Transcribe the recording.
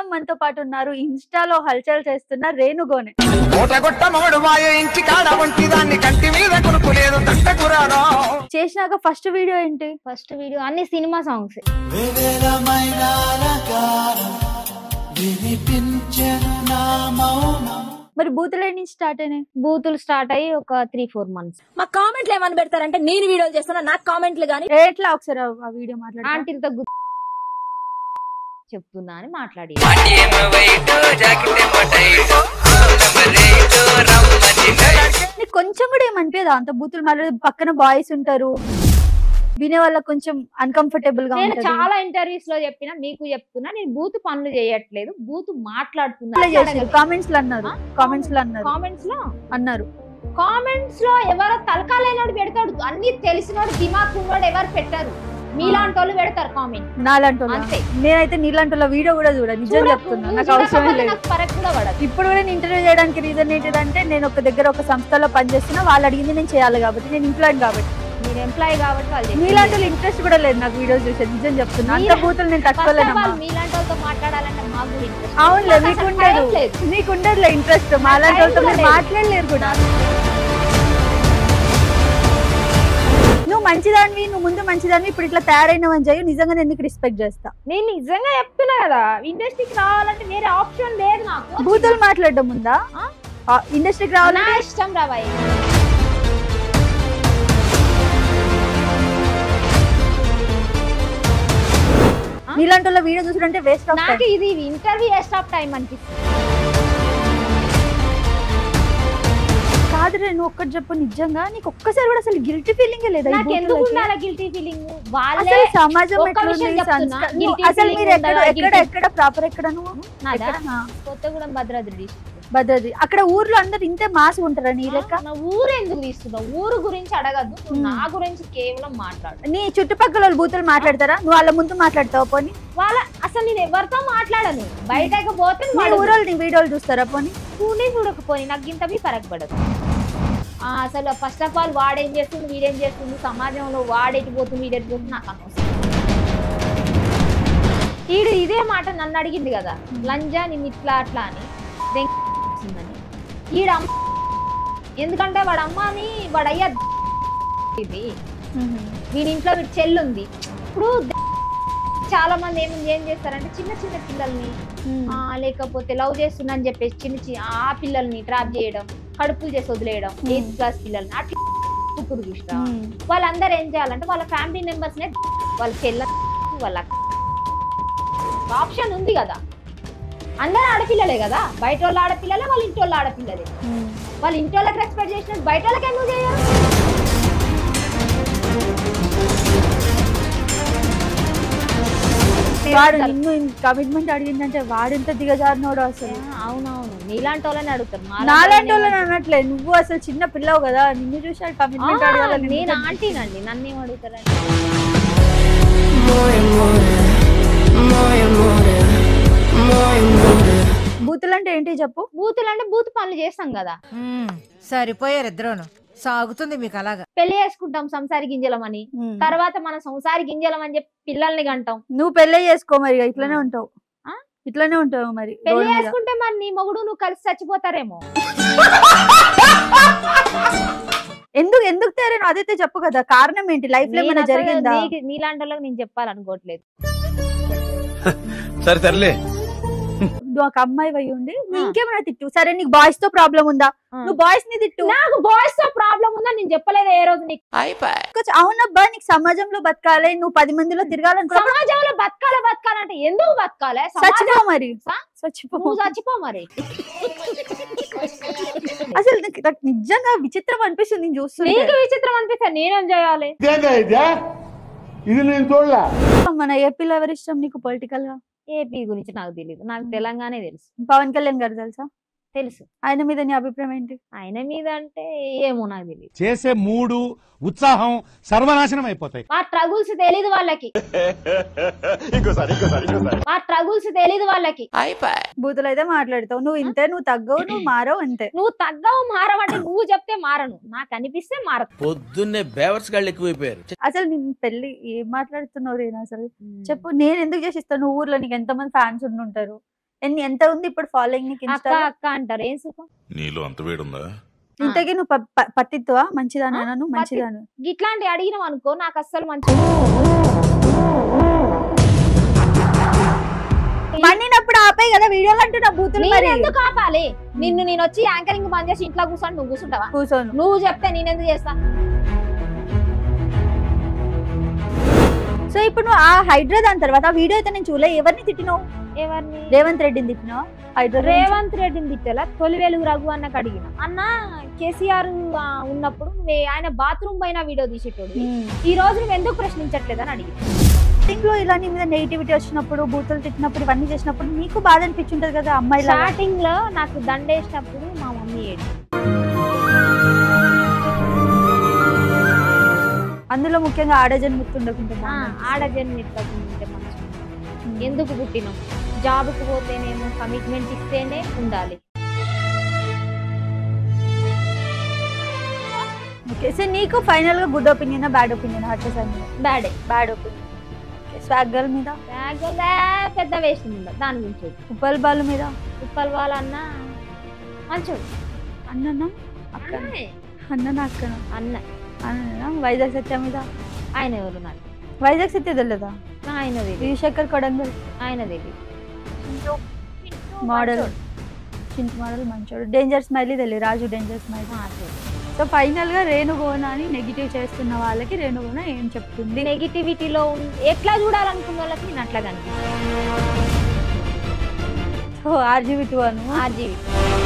ప్రస్తుతం మనతో పాటు ఉన్నారు ఇన్స్టాలో హల్చల్ చేస్తున్న రేణుగోనే మూటగొట్ట మొగడు వాయ ఇంటి కాడ వంటి దాన్ని కంటి మీద కొనుక్కు లేదు తంటకురారా చేసినాక ఫస్ట్ వీడియో ఏంటి ఫస్ట్ వీడియో అన్ని సినిమా సాంగ్స్ వివిధమైన అలంకారం వినిపించెను నా మౌనం మరి బూతులే నుంచి స్టార్ట్ అయినాయి బూతులు స్టార్ట్ అయ్యి ఒక త్రీ ఫోర్ మంత్స్ మా కామెంట్లు ఏమని పెడతారంటే నేను వీడియోలు చేస్తున్నా నాకు కామెంట్లు గానీ ఎట్లా ఒకసారి ఆ- ఆ వీడియో మాట్లాడు ఆంటీలతో గు- చెప్తున్నా అని మాట్లాడి నీకు కొంచెం కూడా ఏమనిపించదా అంత బూతులు మాట్లాడే పక్కన బాయ్స్ ఉంటారు వినే వాళ్ళకి కొంచెం అన్కంఫర్టబుల్ గా నేను ఉంటది చాలా ఇంటర్వ్యూస్ లో చెప్పినా మీకు చెప్తున్నా నేను బూత్ పనులు చేయట్లేదు బూత్ చేశారు మాట్లాడుతున్నా కామెంట్స్ లో అన్నారు కామెంట్స్ లో అన్నారు కామెంట్స్ లో అన్నారు కామెంట్స్ లో ఎవరో తలకాలైనోడు పెడతాడు అన్ని తెలిసినోడు దిమాగ్ ఉన్నోడు ఎవరు పెట్టారు మీలాంటి వాళ్ళు పెడతారు కామెంట్ నాలాంటి వాళ్ళ. అంతే. నేనైతే నీలాంటి వాళ్ళ వీడియో కూడా చూడ నిజం చెప్తున్నా నాకు అవసరం లేదు నాకు ఫరక్ కూడా పడదు ఇప్పుడు కూడా నేను ఇంటర్వ్యూ చేయడానికి రీజన్ ఏంటిదంటే నేను ఒక దగ్గర ఒక సంస్థలో పనిచేస్తున్నా వాళ్ళు అడిగింది నేను చేయాలి కాబట్టి నేను ఇంప్లాయ్ కాబట్టి మీరు ఎంప్లాయ్ కాబట్టి వాళ్ళు చెప్పింది. మీలాంటి వాళ్ళు ఇంట్రెస్ట్ కూడా లేదు నాకు వీడియోస్ చూసే నిజం చెప్తున్నా అంత మీలా- బూతులు నేను First of తట్టుకోలేనమ్మా all, మీలాంటి వాళ్ళతో మాట్లాడాలంటే మాకు కూడా interest. అవునులే నాకు మీకు అసలు ఉండదు time లేదు. మీకు ఉండదులే ఇంట్రెస్ట్ మాలాంటి time వాళ్ళతో కూడా మీరు లేదు. మాట్లాడలేరు కూడా నువ్వు మంచిదానివి నువ్వు ముందు మంచిదానివి ఇప్పుడు ఇట్లా తయారైనవని అని చెప్పి నిజంగా నేను నీకు రెస్పెక్ట్ చేస్తా నేను నిజంగా చెప్తున్నా కదా ఇండస్ట్రీకి రావాలంటే వేరే ఆప్షన్ లేదు నాకు బూతులు మాట్లాడడం ఉందా ఆ? ఇండస్ట్రీకి నా రావాలంటే ఇష్టం రాబాయి నీలాంటి వాళ్ళ వీడియో చూసుకుంటే వేస్ట్ ఆఫ్ నాకు ఇది ఇంటర్వ్యూ వేస్ట్ ఆఫ్ టైం అనిపిస్తుంది కాదు రే, నువ్వు ఒక్కటి చెప్పు నిజంగా నీకు ఒక్కసారి కూడా అసలు గిల్టీ ఫీలింగ్ లేదా ఈ నాకు ఎందుకు బూతులకి? ఉండాలి గిల్టీ ఫీలింగ్ వాళ్ళే అసలు సమాజం ఒక్క ఎట్లుంది విషయం చెప్తున్నా, సంస్కారం- guilty నువ్వు అసలు feeling మీరు ఎక్కడ ఉండాలా, ఎక్కడ guilty- ఎక్కడ ప్రాపర్ ఎక్కడ నువ్వు నాదా ఎక్కడ? ఆ, కొత్తగూడెం భద్రాద్రి district. భద్రాద్రి అక్కడ ఊర్లో అందరు ఇంతే మాస్ ఉంటారా నీ లెక్క నా ఊరు ఎందుకు తీస్తున్నావు ఊరు గురించి అడగద్దు నువ్వు నా గురించి కేవలం మాట్లాడు నీ చుట్టుపక్కల వాళ్ళు బూతులు మాట్లాడతారా నువ్వు వాళ్ళ ముందు మాట్లాడతావు పోనీ వాళ్ళ అసలు నేను ఎవరితో మాట్లాడను బయటకు పోతే మీ వాడు ఊరోళ్ళు నీ వీడియోలు చూస్తారా పోనీ చూడే చూడకపోయి నాకు ఇంత ఫరక్ పడదు ఆ, అసలు ఫస్ట్ ఆఫ్ ఆల్ వాడేం చేస్తుంది వీడేం చేస్తుంది సమాజంలో వాడేటి పోతుంది వీడేటి పోతుంది నాకు అనవసరం ఈడు ఇదే మాట నన్ను అడిగింది కదా లంజా నేను ఇట్లా అట్లా అని వచ్చిందని ఈడ అమ్మ ఎందుకంటే వాడు అమ్మని వాడు అయ్యా ఇది వీడి ఇంట్లో వీడి చెల్లి ఉంది ఇప్పుడు చాలా మంది ఏం ఏం చేస్తారంటే చిన్న చిన్న పిల్లల్ని ఆ, లేకపోతే లవ్ చేస్తున్నా అని చెప్పేసి చిన్న చిన్న ఆ పిల్లల్ని ట్రాప్ చేయడం కడుపులు చేసి వదిలేయడం Hmm. ఎయిత్ క్లాస్ పిల్లల్ని అట్లా కుక్కుడు చూసినా వాళ్ళందరూ ఏం చేయాలంటే వాళ్ళ ఫ్యామిలీ మెంబర్స్ నే వాళ్ళ చెల్ల వాళ్ళ ఆప్షన్ ఉంది కదా అందరూ ఆడపిల్లలే కదా బయట వాళ్ళ ఆడపిల్లలే వాళ్ళ ఇంటి వాళ్ళ ఆడపిల్లలే వాళ్ళ ఇంటి వాళ్ళకి రెస్పెక్ట్ చేసినట్టు బయట వాళ్ళకి ఎందుకు చేయరు వాడు నిన్ను కమిట్మెంట్ అడిగిందంటే వాడెంత దిగజారినోడు అసలు అవునవును నీలాంటి వాళ్ళని అడుగుతారు మాలాంటి నాలాంటి వాళ్ళని వాళ్ళని అనట్లే నువ్వు అసలు చిన్న పిల్లవు కదా నిన్ను చూసి కమిట్మెంట్ ఆ, అడగాలని నేను ఆంటీనండి నన్ను ఏం అడుగుతారండి బూతులు అంటే ఏంటి చెప్పు బూతులు అంటే బూత్ పనులు చేస్తాం కదా మ్మ్. సరిపోయారు ఇద్దరును సాగుతుంది మీకు అలాగా పెళ్లి చేసుకుంటాం సంసారి గింజలం అని తర్వాత మన సంసారి గింజలం అని చెప్పి పిల్లల్ని కంటాం నువ్వు పెళ్ళే చేసుకో మరి ఇక ఇట్లానే ఉంటావు ఆ? ఇట్లానే ఉంటావు మరి పెళ్లి రోడ్డు మీద. చేసుకుంటే మరి నీ మొగుడు నువ్వు కలిసి చచ్చిపోతారేమో ఎందుకు ఎందుకు తయారైన అదైతే చెప్పు కదా కారణం ఏంటి లైఫ్ లో నేను ఏమైనా అసలు జరిగిందా నీకు- నీలాంటి వాళ్ళకి నేను చెప్పాలనుకోవట్లేదు సరే తరలే నువ్వు ఒక అమ్మాయి అయి ఉండి నువ్వు ఇంకేమైనా తిట్టు సరే నీకు బాయ్స్ తో ప్రాబ్లం ఉందా ఆ. నువ్వు బాయ్స్ ని తిట్టు నాకు బాయ్స్ తో ప్రాబ్లం ఉందా నేను చెప్పలేదు ఏ రోజు నీకు కొంచెం అవునబ్బా నీకు సమాజంలో బతకాలి నువ్వు పది మందిలో తిరగాలనుకో సమాజంలో బతకాలి బతకాలంటే ఎందుకు బతకాలి సమాజం- చచ్చిపో మరి స- చచ్చిపో నువ్వు చచ్చిపో మరి అసలు నాకు నాకు నిజంగా విచిత్రం అనిపిస్తుంది నేను చూస్తుంటే నీకు విచిత్రం అనిపిస్తే నేనేం చేయాలి ఇది నేను చూడలే మన ఏపీలో ఎవరి ఇష్టం నీకు పొలిటికల్ గా ఏపీ గురించి నాకు తెలియదు నాకు తెలంగాణ తెలుసు పవన్ కళ్యాణ్ గారు తెలుసా తెలుసు ఆయన మీద నీ అభిప్రాయం ఏంటి ఆయన మీద అంటే ఏమో నాకు తెలియదు చేసే మూడు ఉత్సాహం సర్వనాశనం అయిపోతాయి ఆ ట్రగుల్స్ తెలీదు వాళ్ళకి ఆ ట్రగుల్స్ తెలీదు వాళ్ళకి బూతులు అయితే మాట్లాడతావు నువ్వు ఇంతే నువ్వు తగ్గవు నువ్వు మారవు అంతే నువ్వు తగ్గవు మారవంటే నువ్వు చెప్తే మారను నాకు అనిపిస్తే మారదు పొద్దున్నే బేవర్స్ గాళ్ళు ఎక్కువైపోయారు అసలు నేను పెళ్లి ఏం మాట్లాడుతున్నావు రేనా అసలు చెప్పు నేను ఎందుకు చేసిస్తాను ఊర్లో నీకు ఎంతమంది ఫ్యాన్స్ ఉండుంటారు ఎన్ని ఎంత ఉంది ఇప్పుడు ఫాలోయింగ్ నీకు అక్క ఇన్స్టా అక్క అంటారు ఏం సుఖం నీలో అంత వేడుందా ఇంతకీ నువ్వు ప- ప- పత్తిత్తువా మంచిదానా నువ్వు మంచిదాను ఇట్లాంటి అడిగినాం అనుకో నాకు అస్సలు మంచి మండినప్పుడు ఆపే కదా వీడియోలు అంటున్నా బూతులు నేను మరి ఎందుకు ఆపాలి నిన్ను నేను వచ్చి యాంకరింగ్ బంద్ చేసి ఇంట్లో కూర్చొని నువ్వు కూర్చుంటావా కూర్చోను నువ్వు చెప్తే నేను ఎందుకు చేస్తా సో ఇప్పుడు నువ్వు ఆ హైడ్రా దాని తర్వాత ఆ వీడియో అయితే నేను చూడలే ఎవరిని తిట్టినావు ఎవరిని రేవంత్ రెడ్డిని తిట్టినావు హైడ్రా రేవంత్ రేవంత్ రెడ్డిని తిట్టేలా తొలి వెలుగు రఘు అన్నకు అడిగిన అన్న కేసీఆర్ ఆ, ఉన్నప్పుడు నువ్వే ఆయన బాత్రూమ్ పైన వీడియో తీసేటోడు ఈ రోజు నువ్వు ఎందుకు ప్రశ్నించట్లేదని అడిగిన స్టార్టింగ్ లో ఇలా నీ మీద నెగిటివిటీ వచ్చినప్పుడు బూతులు తిట్టినప్పుడు ఇవన్నీ చేసినప్పుడు నీకు బాధ అనిపించుంటది కదా అమ్మాయి స్టార్టింగ్ లో నాకు దండేసినప్పుడు మా మమ్మీ ఏడు అందులో ముఖ్యంగా ఆడజన్ గుర్తుండకుండా ఆడ జన్మించకుంటే మంచిగా ఎందుకు పుట్టినాం జాబ్కి పోతేనేమో కమిట్మెంట్ ఇస్తేనే ఉండాలి ఓకే సో నీకు ఫైనల్ గా good opinion bad opinion hurt sir బ్యాడే బ్యాడ్ ఒపీనియన్ స్వాగ్ గర్ల్ మీద బ్యాగ్ పెద్ద వేస్ట్ ఉండదు దాని గురించి వద్దు. ఉప్పల్ బాల్ మీద ఉప్పల్ వాళ్ళన్న మంచోడు అన్ననా అక్క అన్నే. అన్ననా అక్కన అన్న అన్ననా వైజాగ్ సత్య మీద ఆయన ఎవరు నాకు వైజాగ్ సత్య తెలియదా ఆయన తెలియదు విశేఖర్ కొడంగల్ ఆయన తెలియదు మోడల్ చింత మోడల్ మంచోడు డేంజర్ స్మైలీ తెలియదు Raju danger smiley so final గా రేణుగోన అని నెగిటివ్ చేస్తున్న వాళ్ళకి రేణుగోన ఏం చెప్తుంది నెగిటివిటీలో ఎట్లా చూడాలనుకున్న వాళ్ళకి నేను అట్లా కనిపిస్తాను సో ఆర్జీవి టూ అను ఆర్జీవి